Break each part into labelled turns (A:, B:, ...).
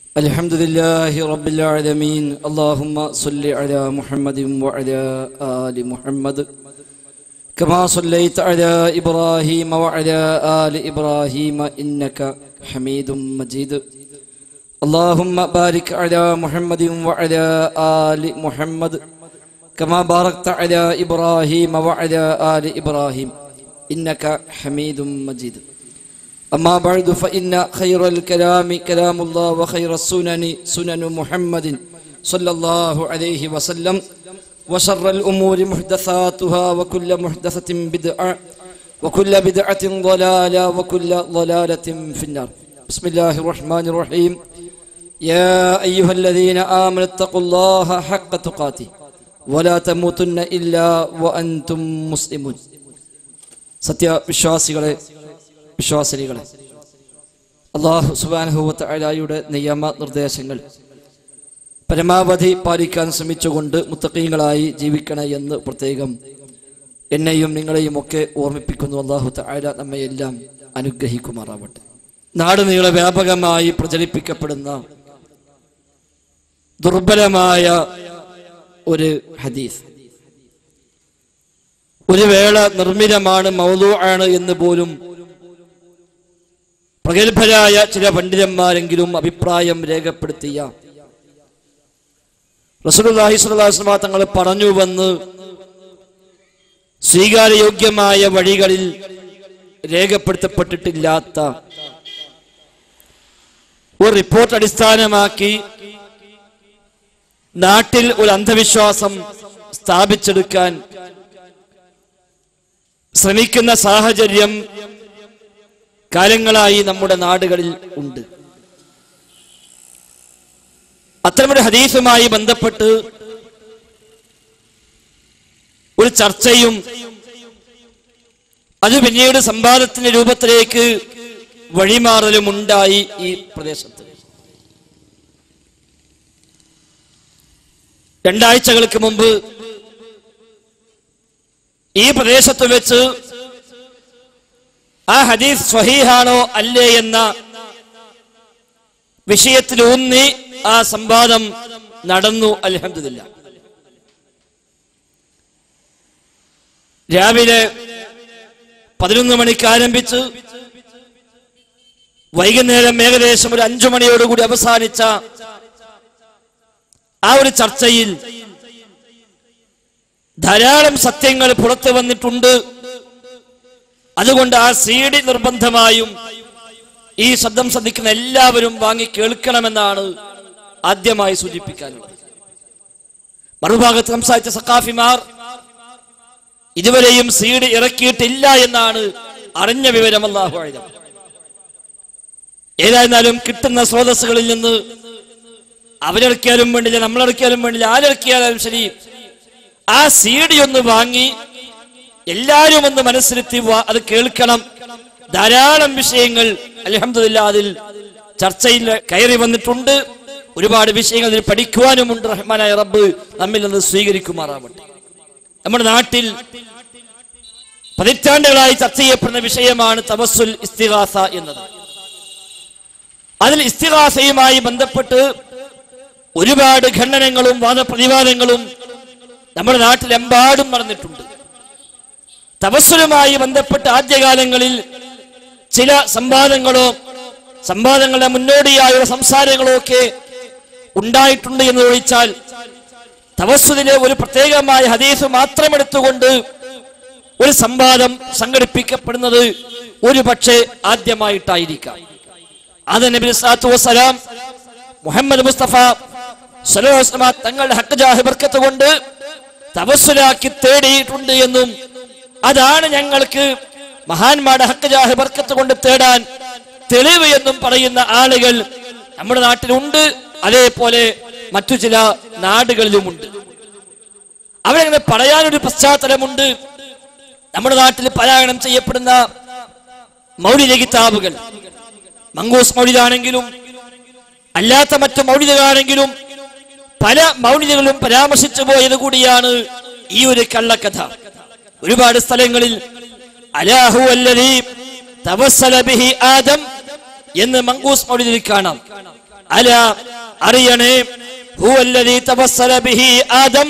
A: الحمد لله رب العالمين اللهم صل على محمد وعلى آل محمد كما صليت على إبراهيم وعلى آل إبراهيم إنك حميد مجيد اللهم بارك على محمد وعلى آل محمد كما باركت على إبراهيم وعلى آل إبراهيم إنك حميد مجيد أما بعد فإن خير الكلام كلام الله وخير السنن سنن محمد صلى الله عليه وسلم وشر الأمور محدثاتها وكل محدثة بدعة وكل بدعة ضلالة وكل ضلالة في النار بسم الله الرحمن الرحيم يا أيها الذين آمنوا اتقوا الله حق تقاته ولا تموتن إلا وأنتم مسلمون സത്യവിശ്വാസികളെ വിശ്വാസിനികളെ അള്ളാഹു സുബാനുഭവത്ത് അലായുടെ നിയമ നിർദ്ദേശങ്ങൾ പരമാവധി പാലിക്കാൻ ശ്രമിച്ചുകൊണ്ട് മുത്തക്കീങ്ങളായി ജീവിക്കണേ എന്ന് പ്രത്യേകം എന്നെയും നിങ്ങളെയും ഒക്കെ ഓർമ്മിപ്പിക്കുന്നു അള്ളാഹു താര നമ്മയെല്ലാം അനുഗ്രഹിക്കുമാറാവട്ടെ നാട് നീളെ വ്യാപകമായി പ്രചരിപ്പിക്കപ്പെടുന്ന ദുർബലമായ ഒരു ഹദീസ് ഒരു വേള നിർമ്മിതമാണ് മൗലു ആണ് എന്ന് പോലും പ്രഗത്ഭരായ ചില പണ്ഡിതന്മാരെങ്കിലും അഭിപ്രായം രേഖപ്പെടുത്തിയ റസൂലുള്ളാഹി സ്വല്ലല്ലാഹു അലൈഹി വസല്ലം തങ്ങൾ പറഞ്ഞുവെന്ന് സ്വീകാര്യയോഗ്യമായ വഴികളിൽ രേഖപ്പെടുത്തപ്പെട്ടിട്ടില്ലാത്ത ഒരു റിപ്പോർട്ട് അടിസ്ഥാനമാക്കി നാട്ടിൽ ഒരു അന്ധവിശ്വാസം സ്ഥാപിച്ചെടുക്കാൻ ശ്രമിക്കുന്ന സാഹചര്യം കാലങ്ങളായി നമ്മുടെ നാടുകളിൽ ഉണ്ട് അത്തരമൊരു ഹദീസുമായി ബന്ധപ്പെട്ട് ഒരു ചർച്ചയും അത് പിന്നീട് സംവാദത്തിന്റെ രൂപത്തിലേക്ക് വഴിമാറലും ഉണ്ടായി ഈ പ്രദേശത്ത് രണ്ടാഴ്ചകൾക്ക് മുമ്പ് ഈ പ്രദേശത്ത് വെച്ച് ആ ഹദീസ് സ്വഹീഹാണോ അല്ലേ എന്ന വിഷയത്തിലൂന്നി ആ സംവാദം നടന്നു അലഹമില്ല രാവിലെ പതിനൊന്ന് മണിക്ക് ആരംഭിച്ച് വൈകുന്നേരം ഏകദേശം ഒരു അഞ്ചു മണിയോടുകൂടി അവസാനിച്ച ആ ഒരു ചർച്ചയിൽ ധാരാളം സത്യങ്ങൾ പുറത്തു വന്നിട്ടുണ്ട് അതുകൊണ്ട് ആ സി ഡി നിർബന്ധമായും ഈ ശബ്ദം ശ്രദ്ധിക്കുന്ന എല്ലാവരും വാങ്ങി കേൾക്കണമെന്നാണ് ആദ്യമായി സൂചിപ്പിക്കാനുള്ളത് മറുഭാഗത്ത് സംസാരിച്ച സക്കാഫിമാർ ഇതുവരെയും സി ഡി ഇറക്കിയിട്ടില്ല എന്നാണ് അറിഞ്ഞ വിവരം അല്ലാഹു ആയുധം ഏതായിരുന്നാലും കിട്ടുന്ന സ്രോതസ്സുകളിൽ നിന്ന് അവരിറക്കിയാലും വേണ്ടില്ല നമ്മളിറക്കിയാലും വേണ്ടില്ല ആരിറക്കിയാലും ശരി ആ സി ഡി ഒന്ന് വാങ്ങി എല്ലാരും ഒന്ന് മനസ്സിലെത്തി വാ- അത് കേൾക്കണം ധാരാളം വിഷയങ്ങൾ അലഹമില്ല അതിൽ ചർച്ചയിൽ കയറി വന്നിട്ടുണ്ട് ഒരുപാട് വിഷയങ്ങൾ അതിൽ പഠിക്കുവാനുമുണ്ട് റഹ്മാനായ റബ്ബ് നമ്മിൽ നിന്ന് സ്വീകരിക്കുമാറാവട്ടെ നമ്മുടെ നാട്ടിൽ പതിറ്റാണ്ടുകളായി ചർച്ച ചെയ്യപ്പെടുന്ന വിഷയമാണ് തവസ്സുൽ ഇസ്തിഹാസ എന്നത് അതിൽ ഇസ്തിഹാസയുമായി ബന്ധപ്പെട്ട് ഒരുപാട് ഖണ്ഡനങ്ങളും വാദപ്രതിവാദങ്ങളും നമ്മുടെ നാട്ടിലെമ്പാടും നടന്നിട്ടുണ്ട് തപസ്സുലുമായി ബന്ധപ്പെട്ട് ആദ്യകാലങ്ങളിൽ ചില സംവാദങ്ങളോ സംവാദങ്ങളുടെ മുന്നോടിയായുള്ള സംസാരങ്ങളോ ഒക്കെ ഉണ്ടായിട്ടുണ്ട് എന്ന് ഒഴിച്ചാൽ തപസ്സുദിലെ ഒരു പ്രത്യേകമായ ഹദീസ് മാത്രം എടുത്തുകൊണ്ട് ഒരു സംവാദം സംഘടിപ്പിക്കപ്പെടുന്നത് ഒരു പക്ഷേ ആദ്യമായിട്ടായിരിക്കാം അത് നബി സാത്തു വസ്സലാം മുഹമ്മദ് മുസ്തഫ സലഹു വസ്ലമ തങ്ങളുടെ ഹക്ക് ജാഹ് ബർക്കത്ത് കൊണ്ട് തപസ്സുലാക്കി തേടിയിട്ടുണ്ട് എന്നും അതാണ് ഞങ്ങൾക്ക് മഹാന്മാരുടെ ഹക്ക് ജാഹ് ബർക്കത്ത് കൊണ്ട് തേടാൻ തെളിവ് എന്നും പറയുന്ന ആളുകൾ നമ്മുടെ നാട്ടിലുണ്ട് അതേപോലെ മറ്റു ചില നാടുകളിലുമുണ്ട് അവരങ്ങനെ പറയാനൊരു പശ്ചാത്തലമുണ്ട് നമ്മുടെ നാട്ടിൽ പാരായണം ചെയ്യപ്പെടുന്ന മൗലിക കിതാബുകൾ മംഗൂസ് മൗലിദാണെങ്കിലും അല്ലാത്ത മറ്റു മൗലിദാണെങ്കിലും പല മൗലിദകളും പരാമർശിച്ചു പോയത് കൂടിയാണ് ഈ ഒരു കള്ളക്കഥ ഒരുപാട് സ്ഥലങ്ങളിൽ അലാഹു അല്ലദീ തവസ്സല ബിഹി ആദം എന്ന് മങ്കൂസ് മൗലിദിൽ കാണാം അല അറിയണേ ഹുവല്ലദീ തവസ്സല ബിഹി ആദം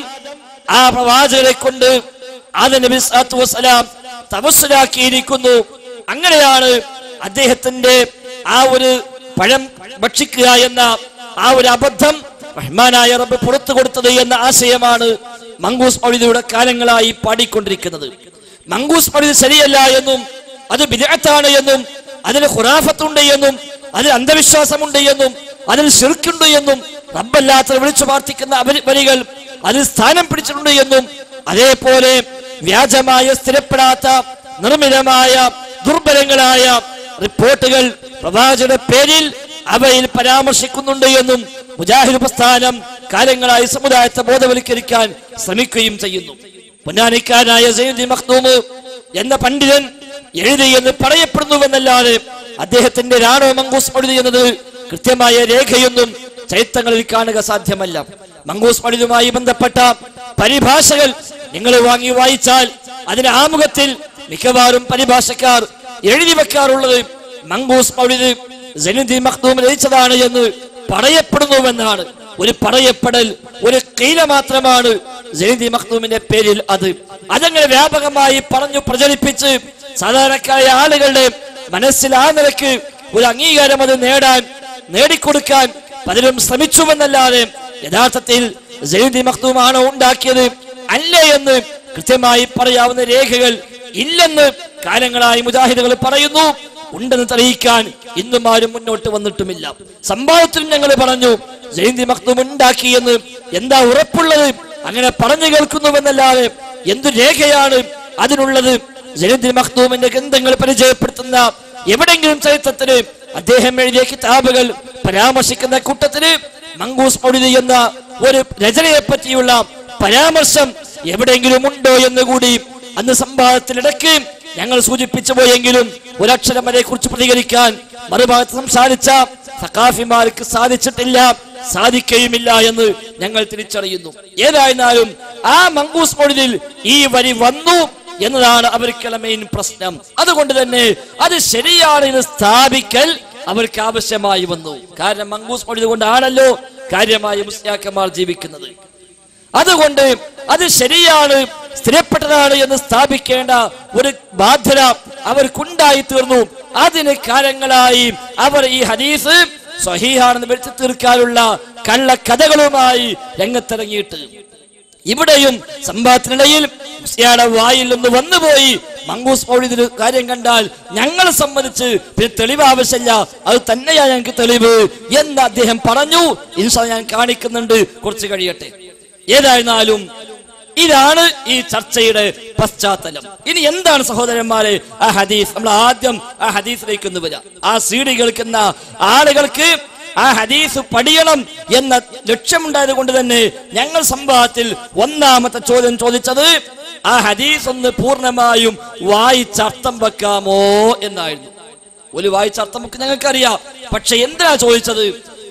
A: ആ പ്രവാചകരെ കൊണ്ട് ആദം നബി സ്വല്ലല്ലാഹു അലൈഹി വസല്ലം തപസ്സിലാക്കിയിരിക്കുന്നു അങ്ങനെയാണ് അദ്ദേഹത്തിന്റെ ആ ഒരു പഴം ഭക്ഷിക്കുക എന്ന ആ ഒരു അബദ്ധം റഹ്മാനായ റബ്ബ് പുറത്തു കൊടുത്തത് എന്ന ആശയമാണ് മങ്കൂസ് മൗലിദയുടെ കാലങ്ങളായി പാടിക്കൊണ്ടിരിക്കുന്നത് മങ്കൂസ് മൗലിദ് ശരിയല്ല എന്നും അത് ബിദഅത്താണ് എന്നും അതിന് ഖുറാഫത്തുണ്ട് എന്നും അതിൽ അന്ധവിശ്വാസമുണ്ട് എന്നും അതിൽ ശിർക്കുണ്ട് എന്നും റബ്ബല്ലാത്ത വിളിച്ചു പ്രാർത്ഥിക്കുന്ന അവരി- വരികൾ അതിൽ സ്ഥാനം പിടിച്ചിട്ടുണ്ട് എന്നും അതേപോലെ വ്യാജമായ സ്ഥിരപ്പെടാത്ത നിർമ്മിതമായ ദുർബലങ്ങളായ റിപ്പോർട്ടുകൾ പ്രവാചകരുടെ പേരിൽ അവയിൽ പരാമർശിക്കുന്നുണ്ട് എന്നും മുജാഹിദ് പ്രസ്ഥാനം കാലങ്ങളായി സമുദായത്തെ ബോധവൽക്കരിക്കാൻ ശ്രമിക്കുകയും ചെയ്യുന്നു പൊന്നാനിക്കാരനായ സൈനുദ്ദീൻ മഖ്ദൂമ് എന്ന പണ്ഡിതൻ എഴുതിയെന്ന് പറയപ്പെടുന്നുവെന്നല്ലാതെ അദ്ദേഹത്തിന്റെ രാണോ മങ്കൂസ് മൊഴി എന്നത് കൃത്യമായ രേഖയൊന്നും ചരിത്രങ്ങളിൽ കാണുക സാധ്യമല്ല മങ്കൂസ് മൊഴിയുമായി ബന്ധപ്പെട്ട പരിഭാഷകൾ നിങ്ങൾ വാങ്ങി വായിച്ചാൽ അതിന്റെ ആമുഖത്തിൽ മിക്കവാറും പരിഭാഷക്കാർ എഴുതി വെക്കാറുള്ളത് മങ്കൂസ് മൗലിദ് ജനുദ്ദീൻ മഖ്ദൂം രചിച്ചതാണ് എന്ന് പറയപ്പെടുന്നുവെന്നാണ് ഒരു പറയപ്പെടൽ ഒരു കീല മാത്രമാണ് ജനുദ്ദീൻ മഖ്ദൂമിന്റെ പേരിൽ അത് അതങ്ങനെ വ്യാപകമായി പറഞ്ഞു പ്രചരിപ്പിച്ച് സാധാരണക്കാരായ ആളുകളുടെ മനസ്സിൽ ആ നിലക്ക് ഒരു അംഗീകാരം അത് നേടാൻ നേടിക്കൊടുക്കാൻ പലരും ശ്രമിച്ചുവെന്നല്ലാതെ യഥാർത്ഥത്തിൽ ജനുദ്ദീൻ മഖ്ദൂമാണോ ഉണ്ടാക്കിയത് അല്ലേ എന്ന് കൃത്യമായി പറയാവുന്ന രേഖകൾ ഇല്ലെന്ന് കാലങ്ങളായി മുജാഹിദുകൾ പറയുന്നു ഉണ്ടെന്ന് തെളിയിക്കാൻ ഇന്നും ആരും മുന്നോട്ട് വന്നിട്ടുമില്ല സംഭവത്തിലും ഞങ്ങൾ പറഞ്ഞു ജയന്തി മക്തും ഉണ്ടാക്കിയെന്ന് എന്താ ഉറപ്പുള്ളത് അങ്ങനെ പറഞ്ഞു കേൾക്കുന്നുവെന്നല്ലാതെ എന്തു രേഖയാണ് അതിനുള്ളത് ജയന്തി മഖ്ദൂമിന്റെ ഗ്രന്ഥങ്ങൾ പരിചയപ്പെടുത്തുന്ന എവിടെങ്കിലും ചരിത്രത്തിന് അദ്ദേഹം എഴുതിയ കിതാബുകൾ പരാമർശിക്കുന്ന കൂട്ടത്തിന് മങ്കൂസ് മൗലിദ് എന്ന ഒരു രചനയെ പറ്റിയുള്ള പരാമർശം എവിടെയെങ്കിലും ഉണ്ടോ എന്ന് കൂടി അന്ന് സംവാദത്തിനിടയ്ക്ക് ഞങ്ങൾ സൂചിപ്പിച്ചു പോയെങ്കിലും ഒരക്ഷരം വരെ കുറിച്ച് പ്രതികരിക്കാൻ മറുഭാഗത്ത് സംസാരിച്ച സഖാഫിമാർക്ക് സാധിച്ചിട്ടില്ല സാധിക്കുകയുമില്ല എന്ന് ഞങ്ങൾ തിരിച്ചറിയുന്നു ഏതായിരുന്നാലും ആ മങ്കൂസ് മൊഴിയിൽ ഈ വരി വന്നു എന്നതാണ് അവർക്കുള്ള മെയിൻ പ്രശ്നം അതുകൊണ്ട് തന്നെ അത് ശരിയാണ് എന്ന് സ്ഥാപിക്കൽ അവർക്ക് ആവശ്യമായി വന്നു കാരണം മങ്കൂസ് മൊഴി കൊണ്ടാണല്ലോ കാര്യമായി മുസ്ലിയാക്കന്മാർ ജീവിക്കുന്നത് അതുകൊണ്ട് അത് ശരിയാണ് സ്ഥിരപ്പെട്ടതാണ് എന്ന് സ്ഥാപിക്കേണ്ട ഒരു ബാധ്യത അവർക്കുണ്ടായി തീർന്നു അതിന് കാലങ്ങളായി അവർ ഈ ഹദീസ് സ്വഹീഹാണെന്ന് വരുത്തി തീർക്കാനുള്ള കള്ളക്കഥകളുമായി രംഗത്തിറങ്ങിയിട്ട് ഇവിടെയും സംഭവത്തിനിടയിൽ മുസ്ലിയാടെ വായിൽ നിന്ന് വന്നുപോയി മങ്കൂസ് മൗലിദിന് കാര്യം കണ്ടാൽ ഞങ്ങളെ സംബന്ധിച്ച് പിന്നെ തെളിവ് ആവശ്യമില്ല അത് തന്നെയാ ഞങ്ങൾക്ക് തെളിവ് എന്ന് അദ്ദേഹം പറഞ്ഞു ഇൻഷാ ഞാൻ കാണിക്കുന്നുണ്ട് കുറച്ച് കഴിയട്ടെ ഏതായിരുന്നാലും ഇതാണ് ഈ ചർച്ചയുടെ പശ്ചാത്തലം ഇനി എന്താണ് സഹോദരന്മാരെ ആ ഹദീസ് നമ്മൾ ആദ്യം ആ ഹദീസിലേക്ക് ഒന്ന് വരാം ആ സീഡി കേൾക്കുന്ന ആളുകൾക്ക് ആ ഹദീസ് പഠിയണം എന്ന ലക്ഷ്യമുണ്ടായത് കൊണ്ട് തന്നെ ഞങ്ങൾ സംഭവത്തിൽ ഒന്നാമത്തെ ചോദ്യം ചോദിച്ചത് ആ ഹദീസ് ഒന്ന് പൂർണ്ണമായും വായിച്ചർത്ഥം വെക്കാമോ എന്നായിരുന്നു ഒരു വായിച്ചർത്ഥം വെക്ക് ഞങ്ങൾക്കറിയാം പക്ഷെ എന്തിനാ ചോദിച്ചത്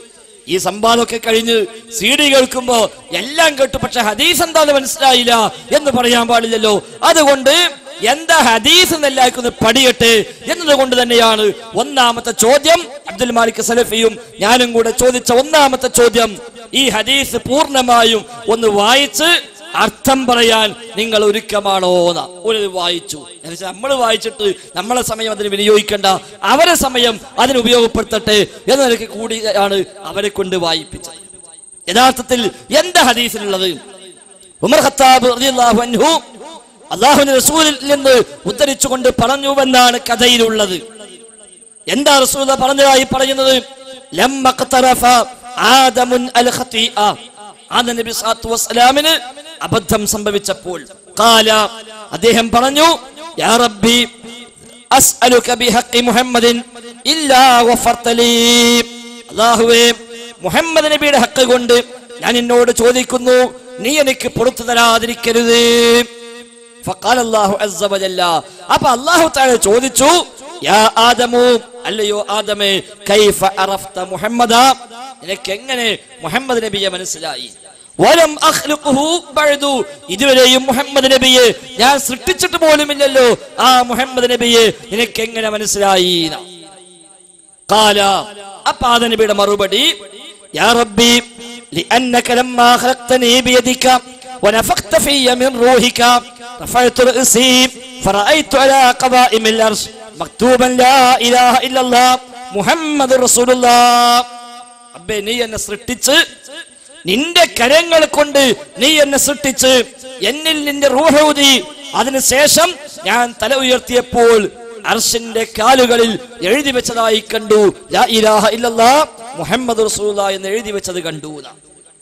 A: ഈ സംവാദമൊക്കെ കഴിഞ്ഞ് സി ഡി കേൾക്കുമ്പോ എല്ലാം കേട്ടു പക്ഷെ ഹദീസ് എന്താന്ന് മനസ്സിലായില്ല എന്ന് പറയാൻ പാടില്ലല്ലോ അതുകൊണ്ട് എന്താ ഹദീസ് എന്നെല്ലാവർക്കും ഒന്ന് പഠിയട്ടെ എന്നതുകൊണ്ട് തന്നെയാണ് ഒന്നാമത്തെ ചോദ്യം അബ്ദുൽ മാലിക് സലഫിയും ഞാനും കൂടെ ചോദിച്ച ഒന്നാമത്തെ ചോദ്യം ഈ ഹദീസ് പൂർണ്ണമായും ഒന്ന് വായിച്ച് അർത്ഥം പറയാൻ നിങ്ങൾ ഒരുക്കമാണോ എന്ന് ഒരു വായിച്ചു നമ്മൾ വായിച്ചിട്ട് നമ്മളെ സമയം അതിന് വിനിയോഗിക്കേണ്ട അവരെ സമയം അതിന് ഉപയോഗപ്പെടുത്തട്ടെ എന്ന നിലയ്ക്ക് കൂടിയാണ് അവരെ കൊണ്ട് വായിപ്പിച്ചത് യഥാർത്ഥത്തിൽ എന്താ ഹദീസിലുള്ളത് ഉമർ ഖത്താബ് റളിയല്ലാഹു അൻഹു അള്ളാഹുവിന്റെ റസൂലിൽ നിന്ന് ഉദ്ധരിച്ചുകൊണ്ട് പറഞ്ഞുവെന്നാണ് കഥയിലുള്ളത് എന്താ റസൂല പറഞ്ഞതായി പറയുന്നത് ലമ്മ ഖതറഫ ആദമുൻ അൽ ഖതീഅ ആദം നബി സ്വല്ലല്ലാഹു വസ്സലാമിന് അബദ്ധം സംഭവിച്ചപ്പോൾ ഖാല അദ്ദേഹം പറഞ്ഞു യാ റബ്ബി അസ്അലുക ബിഹഖി മുഹമ്മദിൻ ഇല്ലാ ഗഫർത ലീ അല്ലാഹുവേ മുഹമ്മദ് നബിയുടെ ഹക്ക് കൊണ്ട് ഞാൻ എന്നോട് ചോദിക്കുന്നു നീ എനിക്ക് പുറത്തു തരാതിരിക്കരുത് ഫഖാല അല്ലാഹു അസ്സ വജല്ല അപ്പൊ അല്ലാഹു തആല ചോദിച്ചു യാ ആദമു അല്ലയോ ആദമേ കൈഫ അറഫ്ത മുഹമ്മദ നിനക്ക് എങ്ങനെ മുഹമ്മദ് നബിയെ മനസ്സിലായി വലം അഖ്ലുഖുഹു ബഅദു ഇതുവരെയും മുഹമ്മദ് നബിയെ ഞാൻ സൃഷ്ടിച്ചിട്ട് പോലുമില്ലല്ലോ ആ മുഹമ്മദ് നബിയെ നിനക്ക് എങ്ങനെ മനസ്സിലായി ന? കാല അപ്പൊ ആദ നബിയുടെ മറുപടി യാ റബ്ബി لأنك لما خلقتني بيدك ونفخت في من روحك رفعت رأسي فرأيت على قوائم الأرش مكتوبا لا إله إلا الله محمد رسول الله അബ്ബേ നീ എന്നെ സൃഷ്ടിച്ച് നിന്റെ കരങ്ങൾ കൊണ്ട് നീ എന്നെ സൃഷ്ടിച്ച് എന്നിൽ നിന്റെ റൂഹൂതി അതിനുശേഷം ഞാൻ തല ഉയർത്തിയപ്പോൾ അർഷിന്റെ കാലുകളിൽ എഴുതി വെച്ചതായി കണ്ടു ലാ ഇലാഹ ഇല്ലല്ലാ മുഹമ്മദ് റസൂല എന്ന് എഴുതി വെച്ചത് കണ്ടു എന്നാ.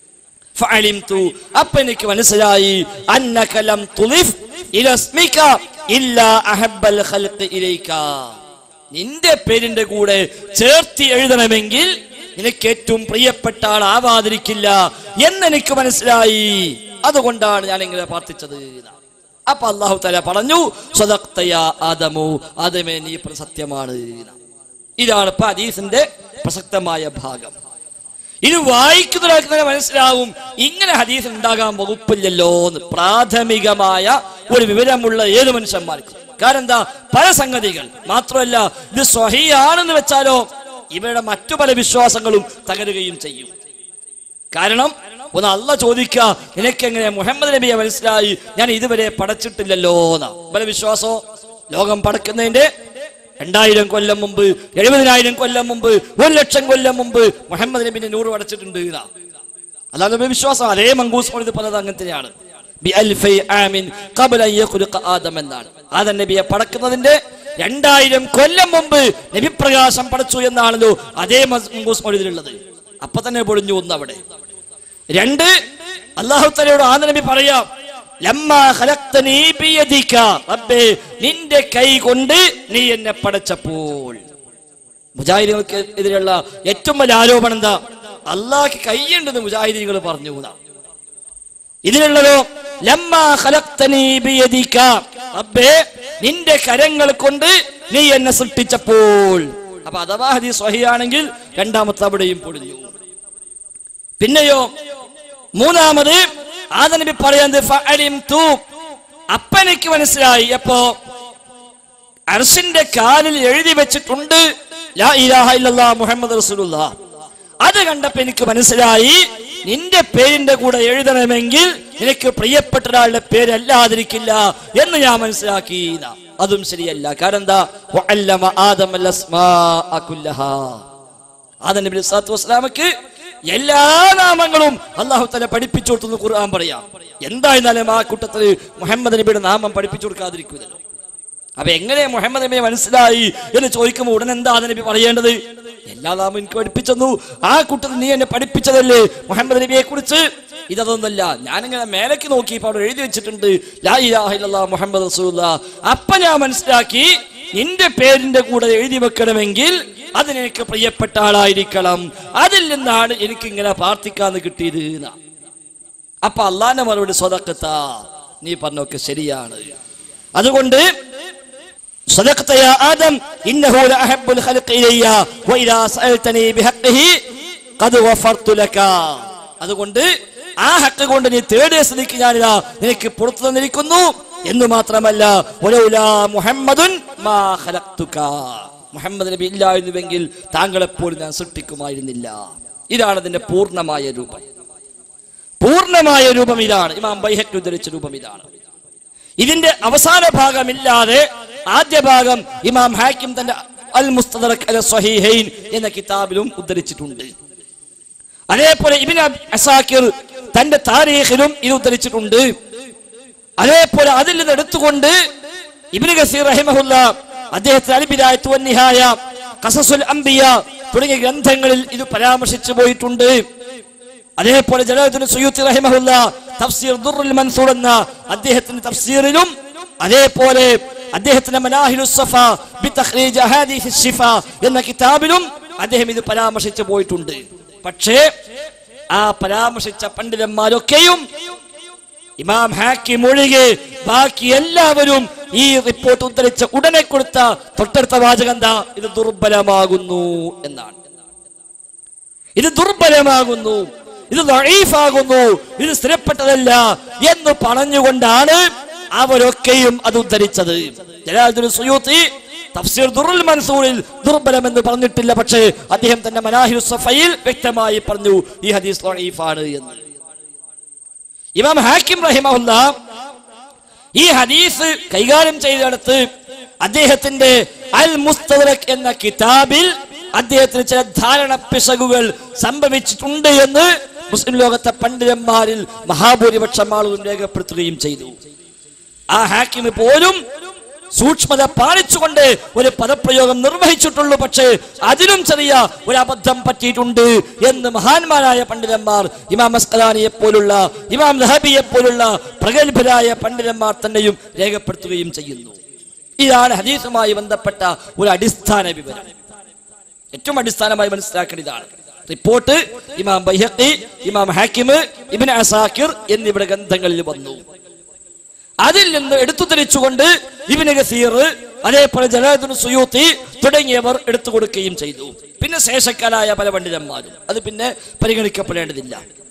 A: ഫഅലിംതു അപ്പൊ എനിക്ക് മനസ്സിലായി അന്നക ലം തുലിഫ് ഇല ഇസ്മിക ഇല്ലാ അഹബ്ബൽ ഖൽഖി ഇലൈക നിന്റെ പേരിന്റെ കൂടെ ചേർത്തി എഴുതണമെങ്കിൽ നിനക്ക് ഏറ്റവും പ്രിയപ്പെട്ട ആളാവാതിരിക്കില്ല എന്നെനിക്ക് മനസ്സിലായി അതുകൊണ്ടാണ് ഞാൻ ഇങ്ങനെ പ്രാർത്ഥിച്ചത് അപ്പൊ അള്ളാഹു തല പറഞ്ഞു സ്വതക്തയ ആദമു ആദമേ നീ പ്ര- സത്യമാണ് ഇതാണ് ഇപ്പൊ ഹദീസിന്റെ പ്രസക്തമായ ഭാഗം ഇത് വായിക്കുന്നവർക്ക് തന്നെ മനസ്സിലാവും ഇങ്ങനെ ഹദീസ് ഉണ്ടാകാൻ വകുപ്പില്ലല്ലോ എന്ന് പ്രാഥമികമായ ഒരു വിവരമുള്ള ഏത് മനുഷ്യന്മാർക്കും കാരണം എന്താ പല സംഗതികൾ മാത്രമല്ല ഇത് സ്വഹിയാണെന്ന് വെച്ചാലോ ഇവരുടെ മറ്റു പല വിശ്വാസങ്ങളും തകരുകയും ചെയ്യും കാരണം ഒന്ന് അല്ല ചോദിക്ക നിനക്കെങ്ങനെ മുഹമ്മദ് നബിയെ മനസ്സിലായി ഞാൻ ഇതുവരെ പടച്ചിട്ടില്ലല്ലോ എന്നാ പല വിശ്വാസോ ലോകം പടക്കുന്നതിന്റെ രണ്ടായിരം കൊല്ലം മുമ്പ് എഴുപതിനായിരം കൊല്ലം മുമ്പ് ഒരു ലക്ഷം കൊല്ലം മുമ്പ് മുഹമ്മദ് നബിന്റെ നൂറ് പടച്ചിട്ടുണ്ട് എന്നാ അതാണ് നമ്മുടെ വിശ്വാസം അതേ മങ്കൂസ് മൊഴി പറഞ്ഞത് അങ്ങനെ തന്നെയാണ് ബി അൽഫൈ ആമിൻ ഖബല അൻ യഖ്ലുഖ ആദം എന്നാണ് ആദം നബിയെ പടക്കുന്നതിന്റെ രണ്ടായിരം കൊല്ലം മുമ്പ് നബി പ്രകാശം പടച്ചു എന്നാണല്ലോ അതേ മങ്കൂസ് മൊഴിയിലുള്ളത് അപ്പൊ തന്നെ പൊളിഞ്ഞു ഒന്ന് അവിടെ രണ്ട് അള്ളാഹു തലയോട് ആദ നബി പറയാം ലമ്മാ ഖലഖ്തനീ ബിയദിക റബ്ബേ നിന്റെ കൈ കൊണ്ട് നീ എന്നെ പടച്ചപ്പോൾ മുജാഹിദികൾക്ക് എതിരെയുള്ള ഏറ്റവും വലിയ ആരോപണം എന്താ അള്ളാഹ്ക്ക് കൈയുണ്ടെന്ന് മുജാഹിദികൾ പറഞ്ഞു എന്നാ. ഇതിലുള്ളതോ ലമ്മാ ഖലഖ്തനീ ബിയദിക റബ്ബേ നിന്റെ കരങ്ങൾ കൊണ്ട് നീ എന്നെ സൃഷ്ടിച്ചപ്പോൾ അപ്പൊ അഥവാ ഹദീസ് സ്വഹിയാണെങ്കിൽ രണ്ടാമത്തെ അവിടെയും പൊളിഞ്ഞു പിന്നെയോ മൂന്നാമത് ആദനബി പറയുന്നത് ഫഅലിംതു. അപ്പനെനിക്ക് മനസ്സിലായി എപ്പോ അർഷിന്റെ കാലിൽ എഴുതി വെച്ചിട്ടുണ്ട് ലാ ഇലാഹ ഇല്ലല്ലാ മുഹമ്മദ് റസൂലുള്ളാ അത് കണ്ടപ്പോ എനിക്ക് മനസ്സിലായി നിന്റെ പേരിന്റെ കൂടെ എഴുതണമെങ്കിൽ നിനക്ക് പ്രിയപ്പെട്ട ഒരാളുടെ പേരല്ലാതിരിക്കില്ല എന്ന് ഞാൻ മനസ്സിലാക്കി എന്നാ. അതും ശരിയല്ല കാരണം എന്താ വഅല്ലമ ആദമൽ അസ്മാഅ കുല്ലഹാ ആദം നബി സ്വലാത്തു വസ്സലാമക്ക് എല്ലാ നാമങ്ങളും അള്ളാഹു തല പഠിപ്പിച്ചു കൊടുത്തു ഖുർആൻ പറയാം എന്തായിരുന്നാലും ആ കൂട്ടത്തിൽ മുഹമ്മദ് നബിയുടെ നാമം പഠിപ്പിച്ചു കൊടുക്കാതിരിക്കുമല്ലോ അപ്പൊ എങ്ങനെ മുഹമ്മദ് നബിയെ മനസ്സിലായി എന്ന് ചോദിക്കുമ്പോൾ ഉടൻ എന്താ ആദം നബി പറയേണ്ടത് എല്ലാ നാമം എനിക്ക് പഠിപ്പിച്ചെന്നു ആ കൂട്ടത്തിൽ നീ എന്നെ പഠിപ്പിച്ചതല്ലേ മുഹമ്മദ് നബിയെ കുറിച്ച് ഇതൊന്നല്ല ഞാനിങ്ങനെ മേലേക്ക് നോക്കിയപ്പോൾ അവിടെ എഴുതി വെച്ചിട്ടുണ്ട് ലാ ഇലാഹ ഇല്ലല്ലാഹ് മുഹമ്മദ് റസൂലുള്ളാ അപ്പൊ ഞാൻ മനസ്സിലാക്കി നിന്റെ പേരിന്റെ കൂടെ എഴുതി വെക്കണമെങ്കിൽ അതിനെനിക്ക് പ്രിയപ്പെട്ട ആളായിരിക്കണം അതിൽ നിന്നാണ് എനിക്ക് ഇങ്ങനെ പ്രാർത്ഥിക്കാന്ന് കിട്ടിയത് എന്നാ. അപ്പൊ അള്ളാന്റെ മറുപടി സ്വതക്കത്ത നീ പറഞ്ഞൊക്കെ ശരിയാണ് അതുകൊണ്ട് صدقت يا آدم إنه لأحب الخلق إلي وإذا سألتني بحقه قد وفرت لك അതുകൊണ്ട് ആ ഹക്ക് കൊണ്ട് നീ തേടിയ സ്ഥിതിക്ക് ഞാനിതാ നിനക്ക് പുറത്തു തന്നിരിക്കുന്നു എന്ന് മാത്രമല്ല ഒലൗലാ മുഹമ്മദുൻ മാ ഖലഖ്തുക. മുഹമ്മദ് നബി ഇല്ലായിരുന്നുവെങ്കിൽ താങ്കളെപ്പോലും ഞാൻ സൃഷ്ടിക്കുമായിരുന്നില്ല ഇതാണ് അതിന്റെ പൂർണ്ണമായ രൂപം പൂർണ്ണമായ രൂപം ഇതാണ് ഇമാം ബൈഹക്ക് ഉദ്ധരിച്ച രൂപം ഇതാണ് ഇതിന്റെ അവസാന ഭാഗമില്ലാതെ ആദ്യ ഭാഗം ഇമാം ഹാക്കിം തന്റെ അൽ മുസ്തദറക് അല സ്വഹീഹൈൻ എന്ന കിതാബിലും ഉദ്ധരിച്ചിട്ടുണ്ട് അതേപോലെ ഇബിൻ അസാക്കിർ തന്റെ താരീഖിലും ഇത് ഉദ്ധരിച്ചിട്ടുണ്ട് അതേപോലെ അതിൽ നിന്ന് എടുത്തുകൊണ്ട് ഇബ്നു ഗസീർ റഹിമഹുല്ല അദ്ദേഹത്തിന് അൽബിദായത്തു വന്നിഹായ ഖസസുൽ അംബിയ തുടങ്ങിയ ഗ്രന്ഥങ്ങളിൽ ഇത് പരാമർശിച്ചു പോയിട്ടുണ്ട് അതേപോലെ ജലാലുദ്ദീൻ സുയൂത്തി റഹിമഹുല്ല തഫ്സീർ ദുർറുൽ മൻസൂർ എന്ന അദ്ദേഹത്തിന്റെ തഫ്സീറിലും അതേപോലെ അദ്ദേഹത്തിന്റെ മനാഹിലു സഫ ബി തഖ്രീജ് അഹാദീസ് ശിഫ എന്ന കിതാബിലും അദ്ദേഹം ഇത് പരാമർശിച്ചു പോയിട്ടുണ്ട് പക്ഷേ ആ പരാമർശിച്ച പണ്ഡിതന്മാരൊക്കെയും ഇമാം ഹാക്കിം ഒഴികെ ബാക്കി എല്ലാവരും ഈ റിപ്പോർട്ട് ഉദ്ധരിച്ച ഉടനെ കൊടുത്ത തൊട്ടടുത്ത വാചകം എന്താ ഇത് ദുർബലമാകുന്നു എന്നാണ് ഇത് ദുർബലമാകുന്നു ഇത് ദഈഫാകുന്നു ഇത് സ്ഥിരപ്പെട്ടതല്ല എന്ന് പറഞ്ഞുകൊണ്ടാണ് അവരൊക്കെയും അത് ഉദ്ധരിച്ചത് ജലാലുദ്ദീൻ സുയൂത്തി തഫ്സീർ ദുറുൽ മൻസൂറിൽ ദുർബലം എന്ന് പറഞ്ഞിട്ടില്ല പക്ഷേ അദ്ദേഹം തന്നെ മനാഹിർ സഫയിൽ വ്യക്തമായി പറഞ്ഞു ഈ ഹദീസ് ളഈഫാണ് എന്ന് ഇമാം ഹാക്കിം റഹിമഹുല്ല ഈ ഹദീസ് കൈകാര്യം ചെയ്തെടുത്ത് അദ്ദേഹത്തിന്റെ അൽ മുസ്തദറക് എന്ന കിതാബിൽ അദ്ദേഹത്തിന് ചില ധാരണ പിശകുകൾ സംഭവിച്ചിട്ടുണ്ട് എന്ന് മുസ്ലിം ലോകത്തെ പണ്ഡിതന്മാരിൽ മഹാഭൂരിപക്ഷം ആളുകളും രേഖപ്പെടുത്തുകയും ചെയ്തു ആ ഹാക്കിന് പോലും സൂക്ഷ്മത പാലിച്ചുകൊണ്ട് ഒരു പദപ്രയോഗം നിർവഹിച്ചിട്ടുള്ളൂ പക്ഷേ അതിലും ചെറിയ ഒരു അബദ്ധം പറ്റിയിട്ടുണ്ട് എന്ന് മഹാന്മാരായ പണ്ഡിതന്മാർ ഇമാം അസ്കലാനിയെ പോലുള്ള ഇമാം ലഹബിയെ പോലുള്ള പ്രഗത്ഭരായ പണ്ഡിതന്മാർ തന്നെയും രേഖപ്പെടുത്തുകയും ചെയ്യുന്നു ഇതാണ് ഹദീസുമായി ബന്ധപ്പെട്ട ഒരു അടിസ്ഥാന വിവരം ഏറ്റവും അടിസ്ഥാനമായി മനസ്സിലാക്കേണ്ട ഇതാണ് റിപ്പോർട്ട് ഇമാം ബൈഹഖി ഇമാം ഹാക്കിം ഇബ്നു അസാക്കിർ എന്നിവരുടെ ഗ്രന്ഥങ്ങളിൽ വന്നു അതിൽ നിന്ന് എടുത്തു തിരിച്ചുകൊണ്ട് ഇബിന് ഗസീർ അതേപോലെ ജലാദുൻ സുയൂത്തി തുടങ്ങിയവർ എടുത്തു കൊടുക്കുകയും ചെയ്തു പിന്നെ ശേഷക്കാരായ പല പണ്ഡിതന്മാരും അത് പിന്നെ പരിഗണിക്കപ്പെടേണ്ടതില്ല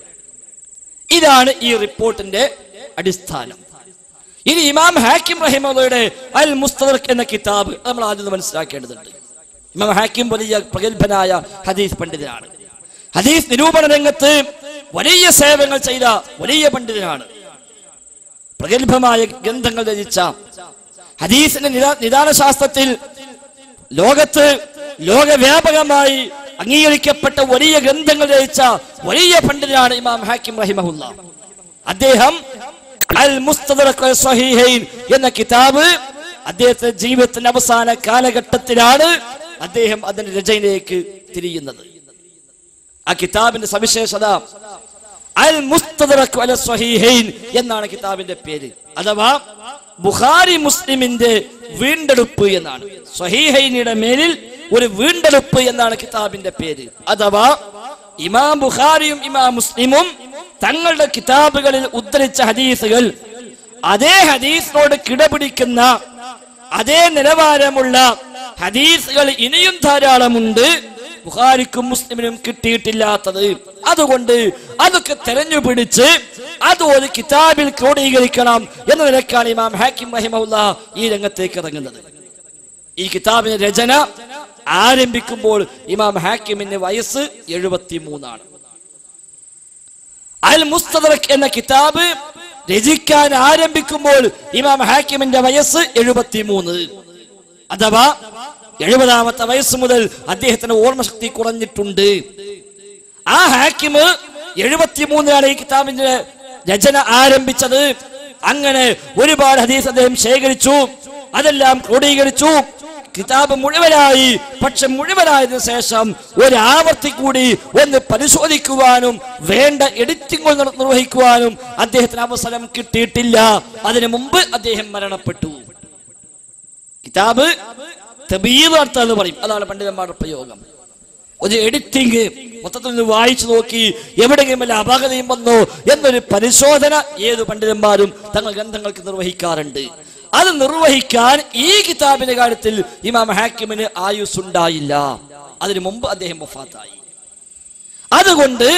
A: ഇതാണ് ഈ റിപ്പോർട്ടിന്റെ അടിസ്ഥാനം ഇനി ഇമാം ഹാക്കിം റഹിമയുടെ അൽ മുസ്തദർക്ക് എന്ന കിതാബ് അത് നമ്മൾ ആദ്യം ഒന്ന് മനസ്സിലാക്കേണ്ടതുണ്ട് ഇമാം ഹാക്കിം വലിയ പ്രഗത്ഭനായ ഹദീസ് പണ്ഡിതനാണ് ഹദീസ് നിരൂപണ രംഗത്ത് വലിയ സേവനങ്ങൾ ചെയ്ത വലിയ പണ്ഡിതനാണ് പ്രഗത്ഭമായ ഗ്രന്ഥങ്ങൾ രചിച്ച ഹദീസിന്റെ നിദാ- നിദാന ശാസ്ത്രത്തിൽ ലോകത്ത് ലോകവ്യാപകമായി അംഗീകരിക്കപ്പെട്ട വലിയ ഗ്രന്ഥങ്ങൾ രചിച്ച വലിയ പണ്ഡിതനാണ് ഇമാം ഹാക്കിം റഹിമഹുല്ല അദ്ദേഹം അൽ മുസ്തദറഖ് അൽ സ്വഹീഹൈൻ എന്ന കിതാബ് അദ്ദേഹത്തിന്റെ ജീവിതത്തിന്റെ അവസാന കാലഘട്ടത്തിലാണ് അദ്ദേഹം അതിന്റെ രചനയിലേക്ക് തിരിയുന്നത് ആ കിതാബിന്റെ സവിശേഷത അൽ മുസ്തദറഖ് അല സ്വഹീഹൈൻ എന്നാണ് കിതാബിന്റെ പേര് അഥവാ ബുഖാരി മുസ്ലിമിന്റെ വീണ്ടെടുപ്പ് എന്നാണ് സ്വഹീഹൈനിയുടെ മേലിൽ ഒരു വീണ്ടെടുപ്പ് എന്നാണ് കിതാബിന്റെ പേര് അഥവാ ഇമാം ബുഖാരിയും ഇമാം മുസ്ലിമും തങ്ങളുടെ കിതാബുകളിൽ ഉദ്ധരിച്ച ഹദീസുകൾ അതേ ഹദീസിനോട് കിടപിടിക്കുന്ന അതേ നിലവാരമുള്ള ഹദീസുകൾ ഇനിയും ധാരാളമുണ്ട് ബുഖാരിക്കും മുസ്ലിമിനും കിട്ടിയിട്ടില്ലാത്തത് അതുകൊണ്ട് അതൊക്കെ തെരഞ്ഞു പിടിച്ച് അത് ഒരു കിതാബിൽ ക്രോഡീകരിക്കണം എന്ന നിലക്കാണ് ഇമാം ഹാക്കിം റഹിമഹുല്ല ഈ രംഗത്തേക്ക് ഇറങ്ങുന്നത് ഈ കിതാബിന്റെ രചന ആരംഭിക്കുമ്പോൾ ഇമാം ഹാക്കിമിന്റെ വയസ്സ് എഴുപത്തി മൂന്നാണ് അൽ മുസ്തദറക് എന്ന കിതാബ് രചിക്കാൻ ആരംഭിക്കുമ്പോൾ ഇമാം ഹാക്കിമിന്റെ വയസ്സ് എഴുപത്തി മൂന്ന് അഥവാ എഴുപതാമത്തെ വയസ്സ് മുതൽ അദ്ദേഹത്തിന് ഓർമ്മശക്തി കുറഞ്ഞിട്ടുണ്ട് ആ ഹാക്കിമ് എഴുപത്തിമൂന്നിലാണ് ഈ കിതാബിന്റെ രചന ആരംഭിച്ചത് അങ്ങനെ ഒരുപാട് ഹദീസ് അദ്ദേഹം ശേഖരിച്ചു അതെല്ലാം ക്രോഡീകരിച്ചു കിതാബ് മുഴുവനായി പക്ഷെ മുഴുവനായതിനു ശേഷം ഒരു ആവർത്തി കൂടി ഒന്ന് പരിശോധിക്കുവാനും വേണ്ട എഡിറ്റിംഗ് നിർവഹിക്കുവാനും അദ്ദേഹത്തിന് അവസരം കിട്ടിയിട്ടില്ല അതിനു മുമ്പ് അദ്ദേഹം മരണപ്പെട്ടു കിതാബ് തബീദ് നടത്തുക എന്ന് പറയും അതാണ് പണ്ഡിതന്മാരുടെ പ്രയോഗം ഒരു എഡിറ്റിംഗ് മൊത്തത്തിൽ ഒന്ന് വായിച്ചു നോക്കി എവിടെയെങ്കിലും വല്ല അപാകതയും വന്നോ എന്നൊരു പരിശോധന ഏത് പണ്ഡിതന്മാരും തങ്ങൾ ഗ്രന്ഥങ്ങൾക്ക് നിർവഹിക്കാറുണ്ട് അത് നിർവഹിക്കാൻ ഈ കിതാബിന്റെ കാര്യത്തിൽ ഇമാം ഹാക്കിമിന് ആയുസ് ഉണ്ടായില്ല അതിനു മുമ്പ് അദ്ദേഹം വഫാത്തായി അതുകൊണ്ട്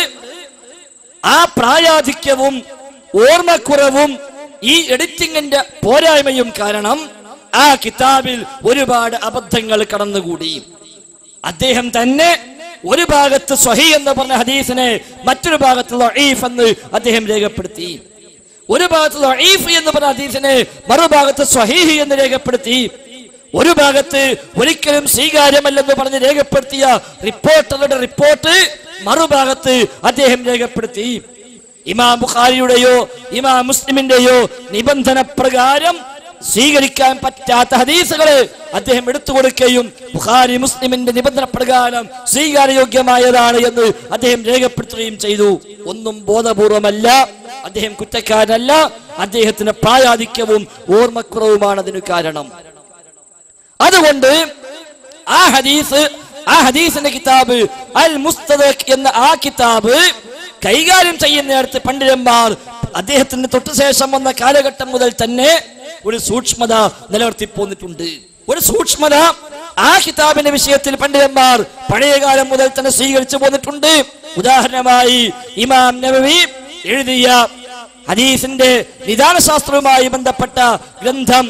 A: ആ പ്രായാധിക്യവും ഓർമ്മക്കുറവും ഈ എഡിറ്റിംഗിന്റെ പോരായ്മയും കാരണം ആ കിതാബിൽ ഒരുപാട് അബദ്ധങ്ങൾ കടന്നുകൂടി അദ്ദേഹം തന്നെ ഒരു ഭാഗത്ത് സ്വഹി എന്ന് പറഞ്ഞ ഹദീസിനെ മറ്റൊരു ഭാഗത്ത് ലഈഫ് എന്ന് അദ്ദേഹം രേഖപ്പെടുത്തി ഒരു ഭാഗത്ത് ലഈഫ് എന്ന് പറഞ്ഞ ഹദീസിനെ മറുഭാഗത്ത് സ്വഹീഹ് എന്ന് രേഖപ്പെടുത്തി ഒരു ഭാഗത്ത് ഒരിക്കലും സ്വീകാര്യമല്ലെന്ന് പറഞ്ഞ് രേഖപ്പെടുത്തിയ റിപ്പോർട്ടറുടെ റിപ്പോർട്ട് മറുഭാഗത്ത് അദ്ദേഹം രേഖപ്പെടുത്തി ഇമാം ബുഖാരിയുടെയോ ഇമാം മുസ്ലിമിന്റെയോ നിബന്ധന പ്രകാരം സ്വീകരിക്കാൻ പറ്റാത്ത ഹദീസുകളെ അദ്ദേഹം എടുത്തു കൊടുക്കുകയും ബുഖാരി മുസ്ലിമിന്റെ നിബന്ധന പ്രകാരം സ്വീകാര്യോഗ്യമായതാണ് എന്ന് അദ്ദേഹം രേഖപ്പെടുത്തുകയും ചെയ്തു ഒന്നും ബോധപൂർവമല്ല അദ്ദേഹം കുറ്റക്കാരനല്ല അദ്ദേഹത്തിന് പ്രായാധിക്യവും ഓർമ്മക്കുറവുമാണ് അതിന് കാരണം അതുകൊണ്ട് ആ ഹദീസ് ആ ഹദീസിന്റെ കിതാബ് അൽ മുസ്തദഖ് എന്ന ആ കിതാബ് കൈകാര്യം ചെയ്യുന്നിടത്ത് പണ്ഡിതന്മാർ അദ്ദേഹത്തിന് തൊട്ടു ശേഷം വന്ന കാലഘട്ടം മുതൽ തന്നെ ഒരു സൂക്ഷ്മത നിലനിർത്തി പോന്നിട്ടുണ്ട് ഒരു സൂക്ഷ്മത ആ കിതാബിന്റെ വിഷയത്തിൽ പണ്ഡിതന്മാർ പഴയകാലം മുതൽ തന്നെ സ്വീകരിച്ചു പോന്നിട്ടുണ്ട് ഉദാഹരണമായി ഇമാം നബവി എഴുതിയ ഹദീസിന്റെ നിദാനശാസ്ത്രവുമായി ബന്ധപ്പെട്ട ഗ്രന്ഥം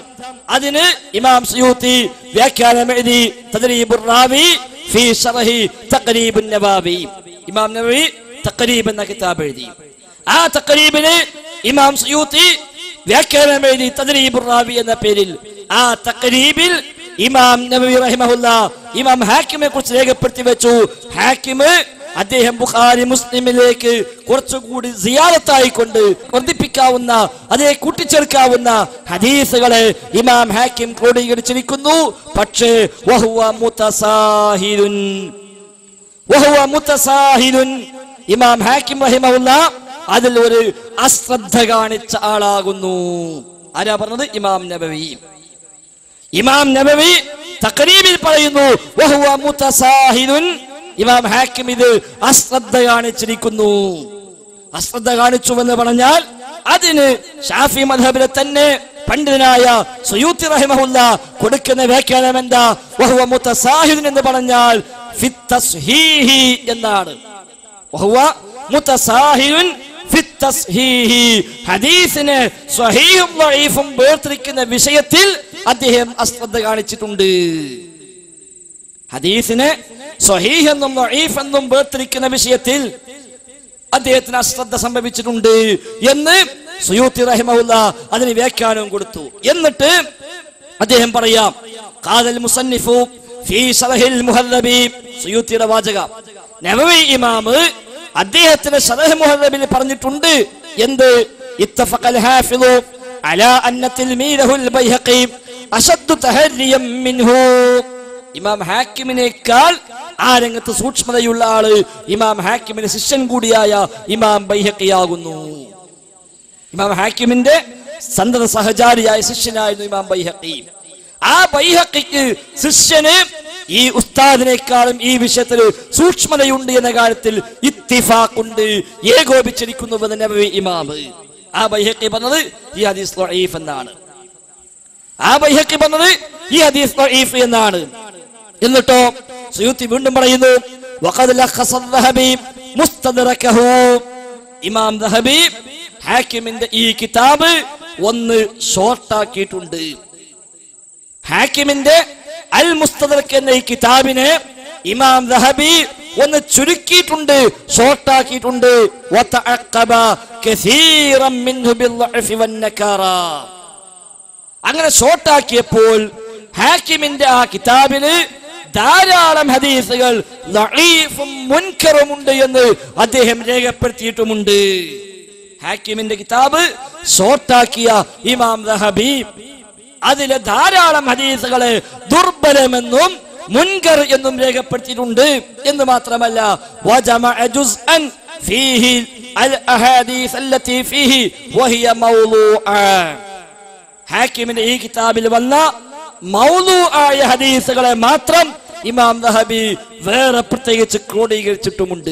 A: അതിന് ഇമാം സുയൂത്തി വ്യാഖ്യാനം എഴുതി തദ്രീബുർ റാവി ഫീ ശറഹി തഖരീബുൻ നവാവി ഇമാം നബവി തഖരീബ് എന്ന കിതാബ് എഴുതി ആ തഖരീബിന് ഇമാം സുയൂത്തി വ്യാഖ്യാനം എഴുതി തദ്രീബുർ റാവി എന്ന പേരിൽ ആ തഖരീബിൽ ഇമാം നബവി റഹിമഹുല്ല ഇമാം ഹാക്കിമിനെ കുറിച്ച് രേഖപ്പെടുത്തി വെച്ചു ഹാക്കിമ് അദ്ദേഹം ബുഖാരി മുസ്ലിമിലേക്ക് കുറച്ചുകൂടി സിയാറത്തായിക്കൊണ്ട് വർദ്ധിപ്പിക്കാവുന്ന അതേ കൂട്ടിച്ചേർക്കാവുന്ന ഹദീസുകളെ ഇമാം ഹാക്കിം ക്രോഡീകരിച്ചിരിക്കുന്നു പക്ഷേ വഹുവ മുതസാഹിലുൻ വഹുവ മുതസാഹിലുൻ ഇമാം ഹാക്കിം റഹിമഹുല്ല അതിൽ ഒരു അശ്രദ്ധ കാണിച്ച ആളാകുന്നു ആരാ പറഞ്ഞത് ഇമാം നബവി ഇമാം നബവി തഖരീബിൽ പറയുന്നു വഹുവ മുതസാഹിലുൻ ഇമാം ഹാക്കിം ഇത് അശ്രദ്ധ കാണിച്ചിരിക്കുന്നു അശ്രദ്ധ കാണിച്ചു എന്ന് പറഞ്ഞാൽ അതിന് ഷാഫി മധബിലെ തന്നെ പണ്ഡിതനായ സുയൂത്തി റഹിമഹുല്ല കൊടുക്കുന്ന വ്യാഖ്യാനം എന്താ വഹുവ മുതസാഹിലുൻ എന്ന് പറഞ്ഞാൽ ഫിത്തസ്ഹീഹി എന്നാണ് വഹുവ മുതസാഹിലുൻ ഫിത്തസ്ഹീഹി ഹദീസിനെ സ്വഹീഹും വഈഫും വേർതിരിക്കുന്ന വിഷയത്തിൽ അദ്ദേഹം അശ്രദ്ധ കാണിച്ചിട്ടുണ്ട് ഹദീസിനെ സ്വഹീഹ് എന്നും വഈഫ് എന്നും വേർതിരിക്കുന്ന വിഷയത്തിൽ അദ്ദേഹത്തിന് അശ്രദ്ധ സംഭവിച്ചിട്ടുണ്ട് എന്ന് സുയൂത്തി റഹിമഹുല്ല അതിന് വ്യാഖ്യാനവും കൊടുത്തു എന്നിട്ട് അദ്ദേഹം പറയാം കാതൽ മുസന്നിഫു ഫീ ശറഹിൽ മുഹല്ലബി സുയൂത്തിയുടെ വാചക നബവി ഇമാമ് അദ്ദേഹത്തിന്റെ ശറഹ് മുഹല്ലബിൽ പറഞ്ഞിട്ടുണ്ട് എന്ത് ഇത്തഫഖൽ ഹാഫിളു അലാ അന്ന തിൽമീദഹുൽ ബൈഹഖി അശദ്ദു തഹരിയം മിൻഹു ഇമാം ഹാക്കിമിനേക്കാൾ ആ രംഗത്ത് സൂക്ഷ്മതയുള്ള ആള് ഇമാം ഹാക്കിമിന്റെ ശിഷ്യൻ കൂടിയായ ഇമാം ബൈഹക്കിയാകുന്നു ഇമാം ഹാക്കിമിന്റെ സന്തത സഹചാരിയായ ശിഷ്യനായിരുന്നു ഇമാം ബൈഹക്കി ആ ബൈഹക്കിക്ക് ശിഷ്യന് ഈ ഉസ്താദിനേക്കാളും ഈ വിഷയത്തിൽ സൂക്ഷ്മതയുണ്ട് എന്ന കാര്യത്തിൽ ഇത്തിഫാഖുണ്ട് ഏകോപിച്ചിരിക്കുന്നുവെന്ന് നബവി ഇമാമ് ആ ബൈഹക്കി പറഞ്ഞത് ഈ ഹദീസ് ളഈഫ് എന്നാണ് ആ ബൈഹക്കി പറഞ്ഞത് ഈ ഹദീസ് ളഈഫ് എന്നാണ് എന്നിട്ടോ സുയൂത്തി വീണ്ടും പറയുന്നു വഖദ് ലഖസ الذهبي മുസ്തദ്റകഹു ഇമാം ദഹബി ഹാക്കിമിന്റെ ഈ കിതാബ് ഒന്ന് ഷോർട്ടാക്കിയിട്ടുണ്ട് ഹാക്കിമിന്റെ അൽ മുസ്തദ്റക് എന്ന ഈ കിതാബിനെ ഇമാം ദഹബി ഒന്ന് ചുരുക്കിയിട്ടുണ്ട് ഷോർട്ടാക്കിയിട്ടുണ്ട് വതഅഖബ കസീറൻ മിൻഹു ബിൽളഅഫി വന്നകാറ അങ്ങനെ ഷോർട്ടാക്കിയപ്പോൾ ഹാക്കിമിന്റെ ആ കിതാബിന് ധാരാളം ഹദീസുകൾ ലഈഫും മുൻകറുമുണ്ട് എന്ന് അദ്ദേഹം രേഖപ്പെടുത്തിയിട്ടുമുണ്ട് ഹാക്കിമിന്റെ കിതാബ് ഷോർട്ടാക്കിയ ഇമാം ദഹബി അതിലെ ധാരാളം ഹദീസുകളെ ദുർബലമെന്നും മുൻകർ എന്നും രേഖപ്പെടുത്തിയിട്ടുണ്ട് എന്ന് മാത്രമല്ല വജമഅ ജുസ്അൻ ഫീഹി അൽ അഹാദീസ് അല്ലതി ഫീഹി വഹിയ മൗളൂഅ ഹാക്കിമിന്റെ ഈ കിതാബിൽ വന്ന മൗലു ആയ ഹദീസുകളെ മാത്രം ഇമാം ദഹബി വേറെ പ്രത്യേകിച്ച് ക്രോഡീകരിച്ചിട്ടുമുണ്ട്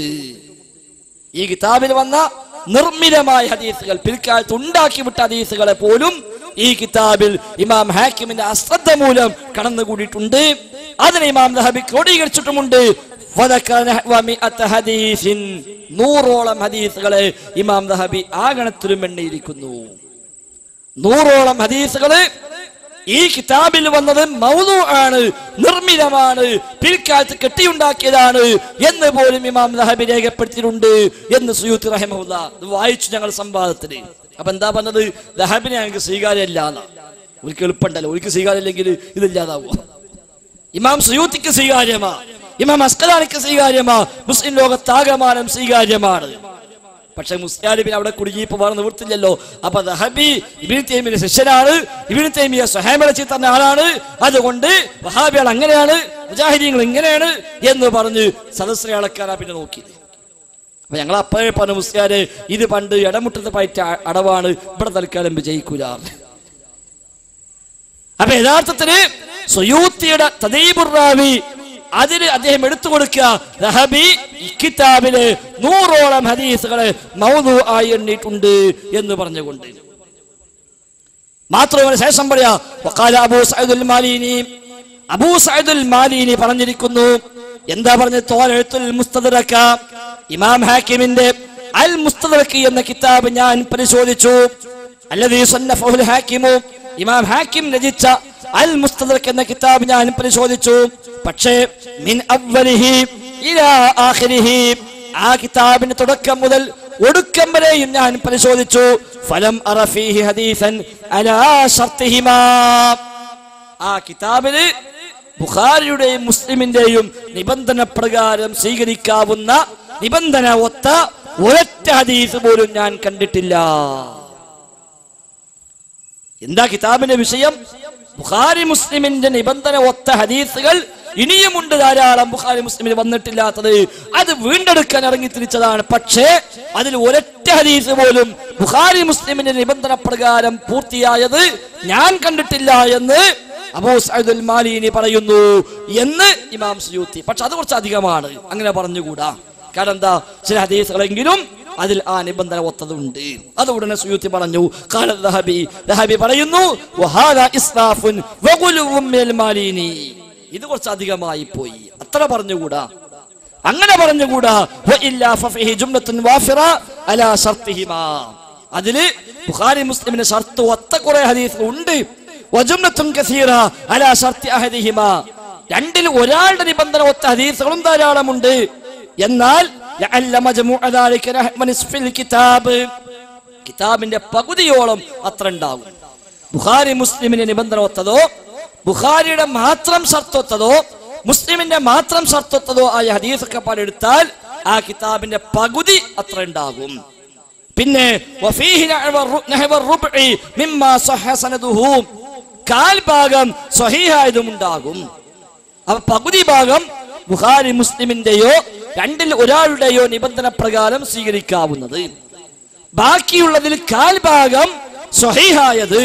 A: ഈ കിതാബിൽ വന്ന നിർമ്മിതമായ ഹദീസുകൾ പിൽക്കാലത്ത് ഉണ്ടാക്കി വിട്ട ഹദീസുകളെ പോലും ഈ കിതാബിൽ ഇമാം ഹാക്കിമിന്റെ അശ്രദ്ധ മൂലം കടന്നുകൂടിയിട്ടുണ്ട് അതിനെ ഇമാം ദഹബി ക്രോഡീകരിച്ചിട്ടുമുണ്ട് വദക്കറ നഹ്വ മിഅത്ത ഹദീസിൻ. നൂറോളം ഹദീസുകളെ ഇമാം ദഹബി ആ ഗണത്തിലും എണ്ണിയിരിക്കുന്നു നൂറോളം ഹദീസുകള് ഈ കിതാബിൽ വന്നത് മൗലു ആണ് നിർമ്മിതമാണ് പിൽക്കാലത്ത് കെട്ടിയുണ്ടാക്കിയതാണ് എന്ന് പോലും ഇമാം ദഹബി രേഖപ്പെടുത്തിയിട്ടുണ്ട് എന്ന് സുയൂത്ത് റഹിമുല്ല ഇത് വായിച്ചു ഞങ്ങൾ സംവാദത്തിന് അപ്പൊ എന്താ പറഞ്ഞത് ദഹബിനെ ഞങ്ങൾക്ക് സ്വീകാര്യമല്ല എന്നാ ഒരിക്കൽ എളുപ്പമുണ്ടല്ലോ ഒരിക്കൽ സ്വീകാര്യമില്ലെങ്കിൽ ഇതില്ലാതാവോ ഇമാം സുയൂത്തിക്ക് സ്വീകാര്യമാ ഇമാം അസ്കലാനിക്ക് സ്വീകാര്യമാ മുസ്ലിം ലോകത്താകമാനം സ്വീകാര്യമാണ് പക്ഷെ മുസ്ലിം അവിടെ കുടുങ്ങിയപ്പോ വേറെ നിവൃത്തില്ലല്ലോ അപ്പൊ ദഹബി ഇബിൻ തൈമിയുടെ ശിഷ്യനാണ് ഇബിൻ തൈമിയ സ്വഹാബിളെ തന്ന ആളാണ് അതുകൊണ്ട് വഹാബികൾ അങ്ങനെയാണ് മുജാഹിദീങ്ങൾ ഇങ്ങനെയാണ് എന്ന് പറഞ്ഞ് സദസ്സിനെ അളക്കാനാ പിന്നെ നോക്കി അപ്പൊ ഞങ്ങൾ അപ്പോഴേ പറഞ്ഞു മുസ്ലിയാരെ ഇത് പണ്ട് ഇടമുട്ടത്ത് പയറ്റ അടവാണ് ഇവിടെ തൽക്കാലം വിജയിക്കൂല അപ്പൊ യഥാർത്ഥത്തില് സുയൂത്തിയുടെ തദീബുറാവി അതിന് അദ്ദേഹം എടുത്തു കൊടുക്കുക റഹബി ഇക്കിതാബില് നൂറോളം ഹദീസുകളെ മൗദു ആയി എണ്ണിയിട്ടുണ്ട് എന്ന് പറഞ്ഞുകൊണ്ട് മാത്രമല്ല ശേഷം പറയാ വഖാല അബൂ സഈദുൽ മാലിനി അബൂ സഈദുൽ മാലിനി പറഞ്ഞിരിക്കുന്നു എന്താ പറഞ്ഞത് തോലെഴുത്തുൽ മുസ്തദറക ഇമാം ഹാക്കിമിന്റെ അൽ മുസ്തദറക് എന്ന കിതാബ് ഞാൻ പരിശോധിച്ചു അല്ലദീ സന്നഫഹുൽ ഹാക്കിമു ഇമാം ഹാക്കിം രചിച്ച അൽ മുസ്തദർക്ക് എന്ന കിതാബ് ഞാൻ പരിശോധിച്ചു പക്ഷേ മിൻ അവലിഹി ഇലാ ആഖിരിഹി ആ കിതാബിന്റെ തുടക്കം മുതൽ ഒടുക്കം വരെയും ഞാൻ പരിശോധിച്ചു ഫലം അറഫീഹി ഹദീസൻ അലാ ഷർത്തിഹിമാ ആ കിതാബില് ബുഖാരിയുടെയും മുസ്ലിമിന്റെയും നിബന്ധന പ്രകാരം സ്വീകരിക്കാവുന്ന നിബന്ധന ഒത്ത ഒരൊറ്റ ഹദീസ് പോലും ഞാൻ കണ്ടിട്ടില്ല എന്താ കിതാബിന്റെ വിഷയം ബുഖാരി മുസ്ലിമിന്റെ നിബന്ധന ഒത്ത ഹദീസുകൾ ഇനിയുമുണ്ട് ധാരാളം ബുഖാരി മുസ്ലിമിൽ വന്നിട്ടില്ലാത്തത് അത് വീണ്ടെടുക്കാൻ ഇറങ്ങി തിരിച്ചതാണ് പക്ഷേ അതിൽ ഒരൊറ്റ ഹദീസ് പോലും ബുഖാരി മുസ്ലിമിന്റെ നിബന്ധന പ്രകാരം പൂർത്തിയായത് ഞാൻ കണ്ടിട്ടില്ല എന്ന് അബൂ സയ്യിദുൽ മാലിനി പറയുന്നു എന്ന് ഇമാം സുയൂത്തി പക്ഷെ അത് കുറച്ച് അധികമാണ് അങ്ങനെ പറഞ്ഞുകൂടാ കാരണം എന്താ ചില ഹദീസുകളെങ്കിലും അതിൽ ആ നിബന്ധന ഒത്തതുണ്ട് അത് ഉടനെ സുയൂത്തി പറഞ്ഞു ഖാല ദഹബി ദഹബി പറയുന്നു വഹാദ ഇസ്റാഫുൻ വഗുലുവും മിനൽ മാലിനി ഇത് കുറച്ച് അധികമായി പോയി അത്ര പറഞ്ഞുകൂടാ അങ്ങനെ പറഞ്ഞുകൂടാ വഇല്ലാ ഫഫിഹി ജുംലത്തുൻ വാഫിറ അലാ ശർത്തിഹിമാ അതില് ബുഖാരി മുസ്ലിമിന്റെ ഷർത്ത് ഒത്ത കുറെ ഹദീസുകൾ ഉണ്ട് വജുംലത്തുൻ കസീറ അലാ ശർത്തി അഹദിഹിമാ രണ്ടിൽ ഒരാളുടെ നിബന്ധന ഒത്ത ഹദീസുകളും ധാരാളമുണ്ട് എന്നാൽ ലഅല്ല മജ്മുഅ ദാലിക നഹ്വ നിസ്ഫിൽ കിതാബ് കിതാബിന്റെ പകുതിയോളം അത്ര ഉണ്ടാകും ബുഖാരി മുസ്ലിമിന്റെ നിബന്ധന ഒത്തതോ ബുഖാരിയുടെ മാത്രം ഷർത്തൊത്തതോ മുസ്ലിമിന്റെ മാത്രം ഷർത്തൊത്തതോ ആയ ഹദീസൊക്കെ പാടെടുത്താൽ ആ കിതാബിന്റെ പകുതി അത്ര ഉണ്ടാകും പിന്നെ വഫീഹി നഹ്വ റു- നഹ്വ റുബ്ഇ മിമ്മാ സഹ സനദുഹു കാൽ ഭാഗം സ്വഹീഹായതും ഉണ്ടാകും അപ്പൊ പകുതി ഭാഗം ബുഖാരി മുസ്ലിമിന്റെയോ രണ്ടിൽ ഒരാളുടെയോ നിബന്ധന പ്രകാരം സ്വീകരിക്കാവുന്നത് ബാക്കിയുള്ളതിൽ കാൽ ഭാഗം സ്വഹീഹായത്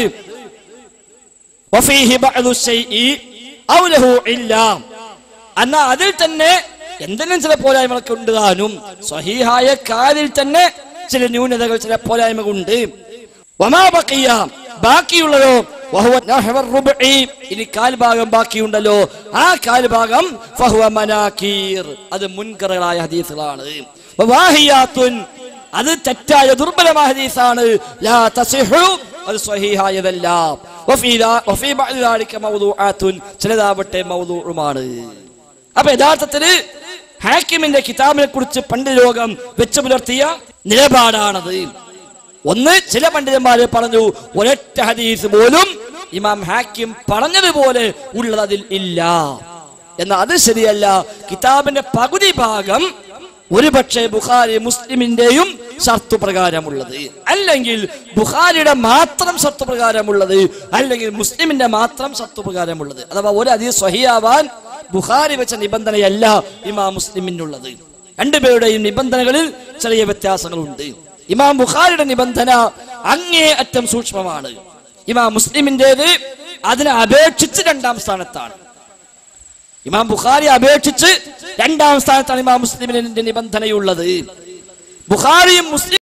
A: വഫീഹി ബഅദു ശൈഇ ഔ ലഹു ഇല്ല എന്നാ അതിൽ തന്നെ എന്തെങ്കിലും ചില പോരായ്മകളൊക്കെ ഉണ്ട് താനും സ്വഹീഹായ കാലിൽ തന്നെ ചില ന്യൂനതകൾ ചില പോരായ്മകൾ ഉണ്ട് വമാ ബഖിയ ബാക്കിയുള്ളതോ വഹുവ നഹ്വ റുബ്ഇ ഇനി കാൽ ഭാഗം ബാക്കിയുണ്ടല്ലോ ആ കാൽ ഭാഗം ഫഹുവ മനാകീർ അത് മുൻകറുകളായ ഹദീസുകളാണ് വവാഹിയാത്തുൻ അത് തെറ്റായ ദുർബലമായ ഹദീസാണ് ലാ തസിഹു അത് സ്വഹീഹായതല്ല വഫീ ദാ- വഫീ ബഅദി ദാലിക മൗദൂആത്തുൻ ചിലതാവട്ടെ മൗദൂഉമാണ് അപ്പൊ യഥാർത്ഥത്തില് ഹാക്കിമിന്റെ കിതാബിനെ കുറിച്ച് പണ്ട് ലോകം വെച്ചു പുലർത്തിയ നിലപാടാണത് ഒന്ന് ചില പണ്ഡിതന്മാര് പറഞ്ഞു ഒരൊറ്റ ഹദീസ് പോലും ഇമാം ഹാക്കിം പറഞ്ഞതുപോലെ ഉള്ളത് അതിൽ ഇല്ല എന്നാൽ അത് ശരിയല്ല കിതാബിന്റെ പകുതി ഭാഗം ഒരുപക്ഷെ ബുഖാരി മുസ്ലിമിന്റെയും ഷർത്തു പ്രകാരമുള്ളത് അല്ലെങ്കിൽ ബുഖാരിയുടെ മാത്രം ഷർത്തു പ്രകാരമുള്ളത് അല്ലെങ്കിൽ മുസ്ലിമിന്റെ മാത്രം ഷർത്തു പ്രകാരമുള്ളത് അഥവാ ഒരു അതി സ്വഹിയാവാൻ ബുഖാരി വെച്ച നിബന്ധനയല്ല ഇമാം മുസ്ലിമിനുള്ളത് രണ്ടുപേരുടെയും നിബന്ധനകളിൽ ചെറിയ വ്യത്യാസങ്ങളുണ്ട് ഇമാം ബുഖാരിയുടെ നിബന്ധന അങ്ങേ അറ്റം സൂക്ഷ്മമാണ് ഇമാം മുസ്ലിമിന്റേത് അതിനെ അപേക്ഷിച്ച് രണ്ടാം സ്ഥാനത്താണ് ഇമാം ബുഖാരി അപേക്ഷിച്ച് രണ്ടാം സ്ഥാനത്താണ് ഇമാം മുസ്ലിമിന്റെ നിബന്ധനയുള്ളത് ബുഖാരിയും മുസ്ലിം